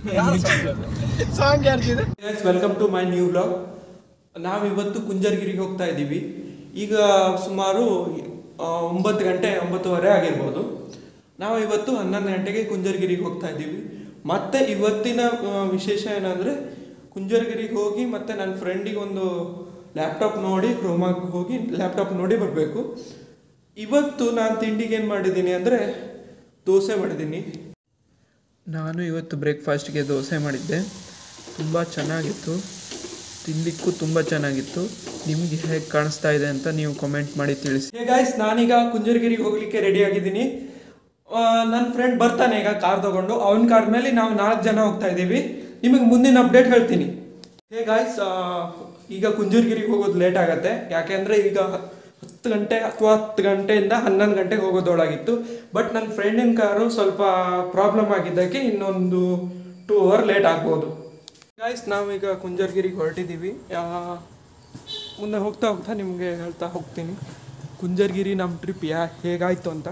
Song ಯಾರ್ದಿದೆ guys welcome to my new blog ನಾವಿವತ್ತು ಕುಂಜರ್ಗಿರಿಗೆ ಹೋಗ್ತಾ ಇದ್ದೀವಿ ಈಗ ಸುಮಾರು ಆ, ಒಂಬತ್ತು ಗಂಟೆ ಒಂಬತ್ತುವರೆ ಆಗಿರ್ಬೋದು ನಾವು ಇವತ್ತು ಹನ್ನೊಂದು ಗಂಟೆಗೆ ಕುಂಜರ್ಗಿರಿಗೆ ಹೋಗ್ತಾ ಇದ್ದೀವಿ ಮತ್ತೆ ಇವತ್ತಿನ ಆ, ವಿಶೇಷ ಏನಂದರೆ ಕುಂಜರ್ಗಿರಿಗೆ ಹೋಗಿ ಮತ್ತೆ ನನ್ನ ಫ್ರೆಂಡಿಗೆ ಒಂದು ಲ್ಯಾಪ್ಟಾಪ್ ನೋಡಿ ಕ್ರೋಮಾಗೆ ಹೋಗಿ ಲ್ಯಾಪ್ಟಾಪ್ ನೋಡಿ ಬರಬೇಕು ಇವತ್ತು ನಾನು ತಿಂಡಿಗೆ ಏನು ಮಾಡಿದ್ದೀನಿ ಅಂದರೆ ದೋಸೆ ಮಾಡಿದ್ದೀನಿ ನಾನು ಇವತ್ತು ಬ್ರೇಕ್ಫಾಸ್ಟ್ಗೆ ದೋಸೆ ಮಾಡಿದ್ದೆ ತುಂಬ ಚೆನ್ನಾಗಿತ್ತು ತಿನ್ನಲಿಕ್ಕೂ ತುಂಬ ಚೆನ್ನಾಗಿತ್ತು ನಿಮಗೆ ಹೇಗೆ ಕಾಣಿಸ್ತಾ ಇದೆ ಅಂತ ನೀವು ಕಮೆಂಟ್ ಮಾಡಿ ತಿಳಿಸಿ ಹೇ ಗಾಯ್ಸ್ ನಾನೀಗ ಕುಂಜರಗಿರಿಗೆ ಹೋಗ್ಲಿಕ್ಕೆ ರೆಡಿ ಆಗಿದ್ದೀನಿ ನನ್ನ ಫ್ರೆಂಡ್ ಬರ್ತಾನೆ ಈಗ ಕಾರ್ ತಗೊಂಡು ಅವನ ಕಾರ್ ಮೇಲೆ ನಾವು ನಾಲ್ಕು ಜನ ಹೋಗ್ತಾ ಇದ್ದೀವಿ ನಿಮಗೆ ಮುಂದಿನ ಅಪ್ಡೇಟ್ ಹೇಳ್ತೀನಿ ಹೇ ಗಾಯ್ಸ್ ಈಗ ಕುಂಜರಗಿರಿಗೆ ಹೋಗೋದು ಲೇಟ್ ಆಗತ್ತೆ ಯಾಕೆಂದರೆ ಈಗ ಹತ್ತು ಗಂಟೆ ಅಥವಾ ಹತ್ತು ಗಂಟೆಯಿಂದ ಹನ್ನೊಂದು ಗಂಟೆಗೆ ಹೋಗೋದೊಳಗಿತ್ತು ಬಟ್ ನನ್ನ ಫ್ರೆಂಡಿನ ಕಾರು ಸ್ವಲ್ಪ ಪ್ರಾಬ್ಲಮ್ ಆಗಿದ್ದಕ್ಕೆ ಇನ್ನೊಂದು ಟೂ ಅವರ್ ಲೇಟ್ ಆಗ್ಬೋದು ಗಾಯ್ಸ್ ನಾವೀಗ ಕುಂಜರ್ಗಿರಿಗೆ ಹೊರಟಿದ್ದೀವಿ ಆ, ಮುಂದೆ ಹೋಗ್ತಾ ಹೋಗ್ತಾ ನಿಮಗೆ ಹೇಳ್ತಾ ಹೋಗ್ತೀನಿ ಕುಂಜರ್ಗಿರಿ ನಮ್ಮ ಟ್ರಿಪ್ ಯಾ ಹೇಗಾಯಿತು ಅಂತ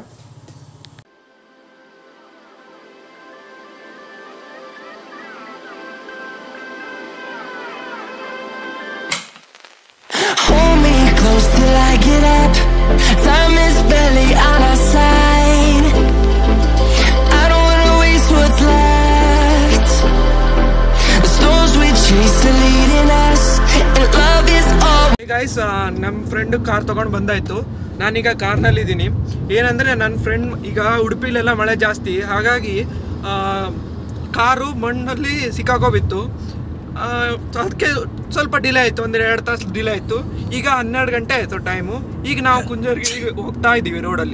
Hold me close till I get up. Time is barely on our side. I don't wanna waste what's left. The storms we chase are leading us, and love is all. Guys ನಮ್ಮ friend car ತೊಗೊಂಡು ಬಂದಾಯಿತು ನಾನೀಗ ಕಾರ್ನಲ್ಲಿದ್ದೀನಿ ಏನಂದರೆ ನನ್ನ friend ಈಗ ಉಡುಪಿಲೆಲ್ಲ ಮಳೆ ಜಾಸ್ತಿ ಹಾಗಾಗಿ ಆ, ಕಾರು ಮಣ್ಣಲ್ಲಿ ಸಿಕ್ಕಾಕೋಬಿತ್ತು ಅದಕ್ಕೆ ಸ್ವಲ್ಪ ಡಿಲೇ ಆಯಿತು ಅಂದರೆ ಎರಡು ತಾಸು ಡಿಲೇ ಆಯಿತು ಈಗ ಹನ್ನೆರಡು ಗಂಟೆ ಆಯಿತು ಟೈಮು ಈಗ ನಾವು ಕುಂಜರ್ಗಿರಿಗೆ ಹೋಗ್ತಾ ಇದ್ದೀವಿ ರೋಡಲ್ಲಿ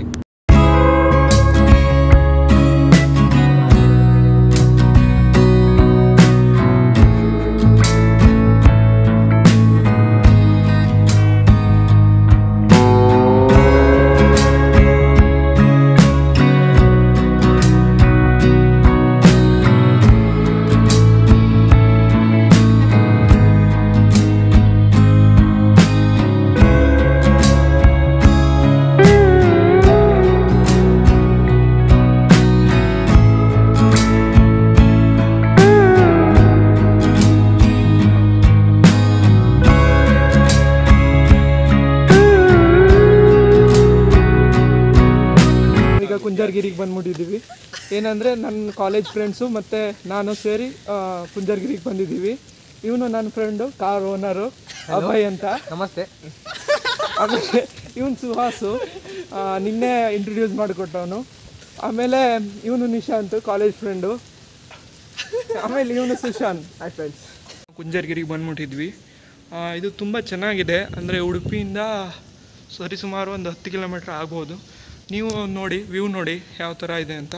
ಈಗ ಕುಂಜರ್ಗಿರಿಗೆ ಬಂದ್ಬಿಟ್ಟಿದ್ದೀವಿ ಏನಂದರೆ ನನ್ನ ಕಾಲೇಜ್ ಫ್ರೆಂಡ್ಸು ಮತ್ತು ನಾನು ಸೇರಿ ಆ, ಕುಂಜರ್ಗಿರಿಗೆ ಬಂದಿದ್ದೀವಿ ಇವನು ನನ್ನ ಫ್ರೆಂಡು ಕಾರ್ ಓನರು ಅಭಯ್ ಅಂತ ನಮಸ್ತೆ ಆಮೇಲೆ ಇವನು ಸುಹಾಸು ಆ, ನಿನ್ನೆ ಇಂಟ್ರೊಡ್ಯೂಸ್ ಮಾಡಿಕೊಟ್ಟವನು ಆಮೇಲೆ ಇವನು ನಿಶಾಂತ್ ಕಾಲೇಜ್ ಫ್ರೆಂಡು ಆಮೇಲೆ ಇವನು ಸುಶಾಂತ್ ಹಾಯ್ ಫ್ರೆಂಡ್ಸ್ ಕುಂಜರ್ಗಿರಿಗೆ ಬಂದ್ಬಿಟ್ಟಿದ್ವಿ ಆ, ಇದು ತುಂಬ ಚೆನ್ನಾಗಿದೆ ಅಂದರೆ ಉಡುಪಿಯಿಂದ ಸರಿಸುಮಾರು ಒಂದು ಹತ್ತು ಕಿಲೋಮೀಟ್ರ್ ಆಗ್ಬೋದು ನೀವು ನೋಡಿ ವ್ಯೂ ನೋಡಿ ಯಾವ ಥರ ಇದೆ ಅಂತ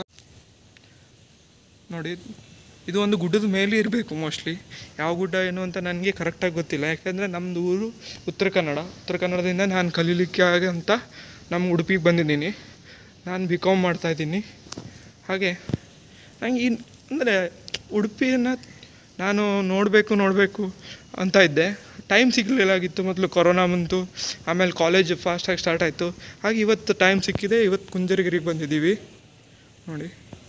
ನೋಡಿ ಇದು ಒಂದು ಗುಡ್ಡದ ಮೇಲೆ ಇರಬೇಕು ಮೋಸ್ಟ್ಲಿ ಯಾವ ಗುಡ್ಡ ಏನು ಅಂತ ನನಗೆ ಕರೆಕ್ಟಾಗಿ ಗೊತ್ತಿಲ್ಲ ಯಾಕೆಂದರೆ ನಮ್ಮದು ಊರು ಉತ್ತರ ಕನ್ನಡ ಉತ್ತರ ಕನ್ನಡದಿಂದ ನಾನು ಕಲೀಲಿಕ್ಕೆ ಆಗ ಅಂತ ನಮ್ಮ ಉಡುಪಿಗೆ ಬಂದಿದ್ದೀನಿ ನಾನು ಬಿ ಕಾಮ್ ಮಾಡ್ತಾಯಿದ್ದೀನಿ ಹಾಗೆ ನಂಗೆ ಇನ್ ಅಂದರೆ ಉಡುಪಿಯನ್ನು ನಾನು ನೋಡಬೇಕು ನೋಡಬೇಕು ಅಂತ ಇದ್ದೆ ಟೈಮ್ ಸಿಗಲಿಲ್ಲಾಗಿತ್ತು ಮೊದಲು ಕೊರೋನಾ ಬಂತು ಆಮೇಲೆ ಕಾಲೇಜ್ ಫಾಸ್ಟಾಗಿ ಸ್ಟಾರ್ಟ್ ಆಯಿತು ಹಾಗೆ ಇವತ್ತು ಟೈಮ್ ಸಿಕ್ಕಿದೆ ಇವತ್ತು ಕುಂಜರಗಿರಿಗೆ ಬಂದಿದ್ದೀವಿ ನೋಡಿ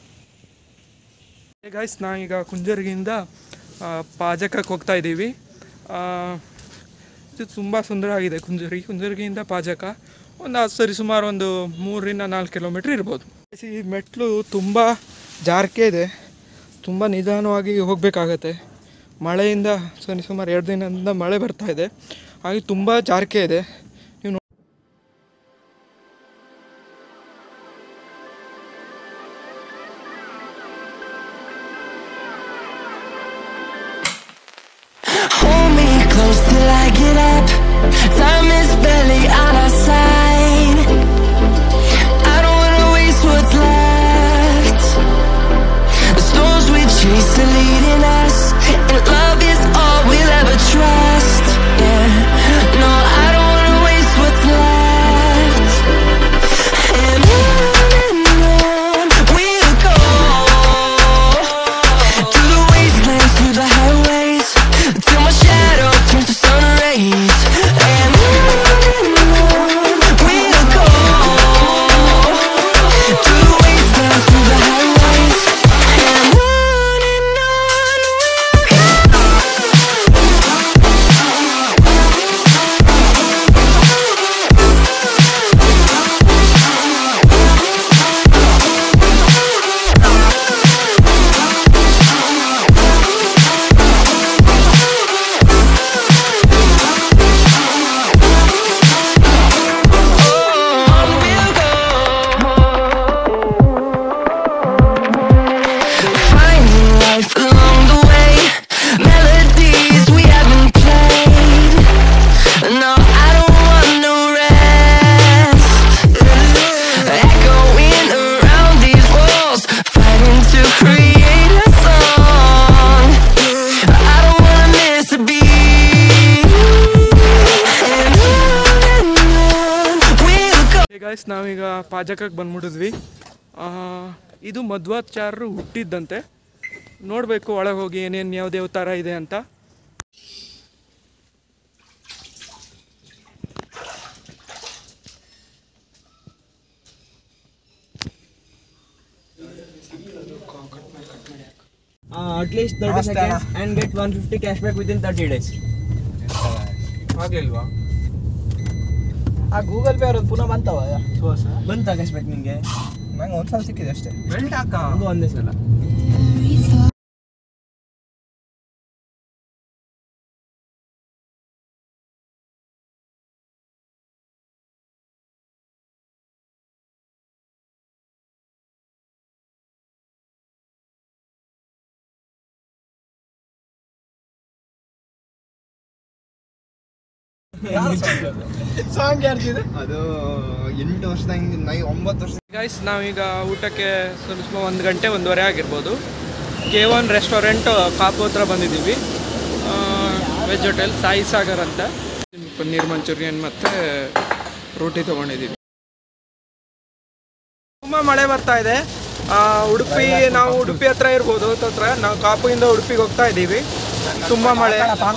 ಗಾಯ್ಸ್ ನಾವೀಗ ಕುಂಜರ್ಗಿಯಿಂದ ಆ, ಪಾಜಕಕ್ಕೆ ಹೋಗ್ತಾ ಇದ್ದೀವಿ ಆ, ಇದು ತುಂಬ ಸುಂದರವಾಗಿದೆ ಕುಂಜರ್ಗಿ ಕುಂಜರ್ಗಿಯಿಂದ ಪಾಜಕ ಒಂದು ಸರಿ ಸುಮಾರು ಒಂದು ಮೂರರಿಂದ ನಾಲ್ಕು ಕಿಲೋಮೀಟ್ರ್ ಇರ್ಬೋದು ಈ ಮೆಟ್ಲು ತುಂಬ ಜಾರಕೆ ಇದೆ ತುಂಬ ನಿಧಾನವಾಗಿ ಹೋಗಬೇಕಾಗತ್ತೆ ಮಳೆಯಿಂದ ಸರಿ ಸುಮಾರು ಎರಡು ದಿನದಿಂದ ಮಳೆ ಬರ್ತಾ ಇದೆ ಹಾಗೆ ತುಂಬ ಜಾರಕೆ ಇದೆ ನೀವು ನೋ- Hold me close till I get up. Time is barely on our side. I don't wanna waste what's left. The storms we chase are leading us, and love is all we'll ever trust. Yeah, no, I don't wanna ನಾವೀಗ ಪಾಜಕಕ್ಕೆ ಬಂದ್ಬಿಟ್ಟಿದ್ವಿ ಆ, ಇದು ಮಧ್ವಾಚಾರ್ಯರು ಹುಟ್ಟಿದ್ದಂತೆ ನೋಡಬೇಕು ಒಳಗೆ ಹೋಗಿ ಏನೇನು ಯಾವ್ದು ಥರ ಇದೆ ಅಂತ Uh, at least 30 seconds and get 150 cashback within 30 days. ಆಗ್ಲಿಲ್ವಾ ಆ ಗೂಗಲ್ ಪೇ ಅವ್ರದ್ದು ಪುನಃ ಬಂತವ ಸುವಾಸ ಬಂತಾ ಕ್ಯಾಶ್ಬ್ಯಾಕ್ ನಿಂಗೆ ನಂಗೆ ಒಂದ್ಸಲ ಸಿಕ್ಕಿದೆ ಅಷ್ಟೇ ಬೆಲ್ಟ್ ಹಾಕ ಅದು ಒಂದೇ ಸಲ ಸಾಂಗ್ ಯಾರ್ದಿದೆ ಅದು ಎಂಟು ವರ್ಷದ ಹಿಂದೆ ನೈ ಒಂಬತ್ತು ವರ್ಷ ಗೈಸ್ ನಾವೀಗ ಊಟಕ್ಕೆ ಸ್ವಲ್ಪ ಒಂದು ಗಂಟೆ ಒಂದೂವರೆ ಆಗಿರ್ಬೋದು ಕೆ ಒನ್ ರೆಸ್ಟೋರೆಂಟ್ ಕಾಪು ಹತ್ರ ಬಂದಿದ್ದೀವಿ ವೆಜ್ ಹೋಟೆಲ್ ಸಾಯಿ ಸಾಗರ್ ಅಂತ ಪನ್ನೀರ್ ಮಂಚೂರಿಯನ್ ಮತ್ತು ರೋಟಿ ತೊಗೊಂಡಿದ್ದೀವಿ ತುಂಬ ಮಳೆ ಬರ್ತಾ ಇದೆ ಆ, ಉಡುಪಿ ನಾವು ಉಡುಪಿ ಹತ್ರ ಇರ್ಬೋದು ಹತ್ರ ನಾವು ಕಾಪುಯಿಂದ ಉಡುಪಿಗೆ ಹೋಗ್ತಾ ಇದ್ದೀವಿ ತುಂಬ ಮಳೆ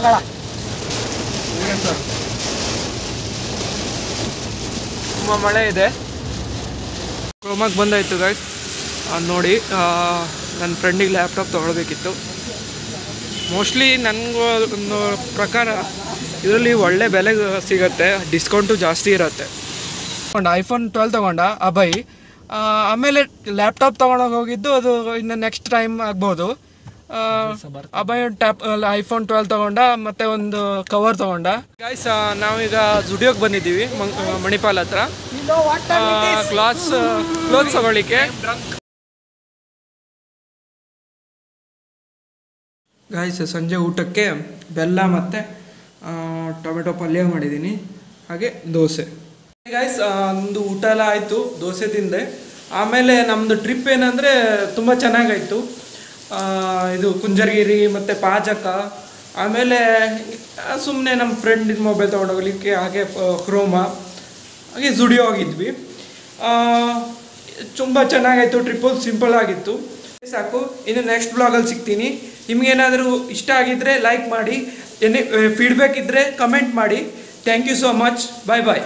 ತುಂಬ ಮಳೆ ಇದೆ ಕ್ರೋಮಾಗೆ ಬಂದಾಯಿತು ಗಾಯ್ಸ್ ನೋಡಿ ನನ್ನ ಫ್ರೆಂಡಿಗೆ ಲ್ಯಾಪ್ಟಾಪ್ ತೊಗೊಳ್ಬೇಕಿತ್ತು ಮೋಸ್ಟ್ಲಿ ನನಗೂ ಒಂದು ಪ್ರಕಾರ ಇದರಲ್ಲಿ ಒಳ್ಳೆ ಬೆಲೆ ಸಿಗತ್ತೆ ಡಿಸ್ಕೌಂಟು ಜಾಸ್ತಿ ಇರುತ್ತೆ ತಗೊಂಡ ಐಫೋನ್ ಟ್ವೆಲ್ ತೊಗೊಂಡ ಅಬೈ ಆ, ಆಮೇಲೆ ಲ್ಯಾಪ್ಟಾಪ್ ತೊಗೊಂಡೋಗಿ ಹೋಗಿದ್ದು ಅದು ಇನ್ನು ನೆಕ್ಸ್ಟ್ ಟೈಮ್ ಆಗ್ಬೋದು ಆ, ಅಬೈ ಟ್ಯಾಪ್ ಐಫೋನ್ ಟ್ವೆಲ್ ತೊಗೊಂಡ ಮತ್ತೆ ಒಂದು ಕವರ್ ತೊಗೊಂಡ ಗಾಯ್ಸ್ ನಾವೀಗ ಜುಡಿಯೋಗೆ ಬಂದಿದ್ದೀವಿ ಮಂಗ್- ಮಣಿಪಾಲ್ ಹತ್ರ ಕ್ಲಾಸ್ ಕ್ಲೋತ್ಸ್ ತಗೊಳ್ಳಿಕ್ಕೆ ಗಾಯ್ಸ್ ಸಂಜೆ ಊಟಕ್ಕೆ ಬೆಲ್ಲ ಮತ್ತು ಟೊಮೆಟೊ ಪಲ್ಯ ಮಾಡಿದ್ದೀನಿ ಹಾಗೆ ದೋಸೆ ಗಾಯ್ಸ್ ಒಂದು ಊಟ ಎಲ್ಲ ಆಯಿತು ದೋಸೆ ತಿಂದೆ ಆಮೇಲೆ ನಮ್ಮದು ಟ್ರಿಪ್ ಏನಂದರೆ ತುಂಬ ಚೆನ್ನಾಗಾಯಿತು ಆ, ಇದು ಕುಂಜರ್ಗಿರಿ ಮತ್ತು ಪಾಜಕ ಆಮೇಲೆ ಸುಮ್ಮನೆ ನಮ್ಮ ಫ್ರೆಂಡಿನ ಮೊಬೈಲ್ ತೊಗೊಂಡೋಗ್ಲಿಕ್ಕೆ ಹಾಗೆ ಕ್ರೋಮಾ ಹಾಗೆ ಜುಡಿಯೋ ಹೋಗಿದ್ವಿ ತುಂಬ ಚೆನ್ನಾಗಾಯಿತು ಟ್ರಿಪ್ಪು ಸಿಂಪಲ್ ಆಗಿತ್ತು ಸಾಕು ಇನ್ನು ನೆಕ್ಸ್ಟ್ ಬ್ಲಾಗಲ್ಲಿ ಸಿಗ್ತೀನಿ ನಿಮಗೇನಾದರೂ ಇಷ್ಟ ಆಗಿದ್ದರೆ ಲೈಕ್ ಮಾಡಿ ಏನೇ ಫೀಡ್ಬ್ಯಾಕ್ ಇದ್ದರೆ ಕಮೆಂಟ್ ಮಾಡಿ thank you so much bye bye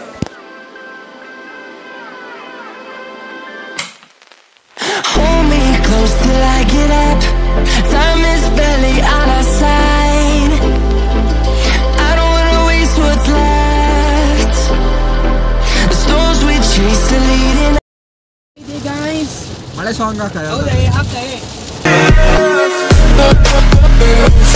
Hold me close till I get up. Time is barely on our side. I don't wanna waste what's left. The storms we chase are leading. ಮಳೆ song ಹಾಕ ಹೌದಾ ಹಾಕ್ತಾ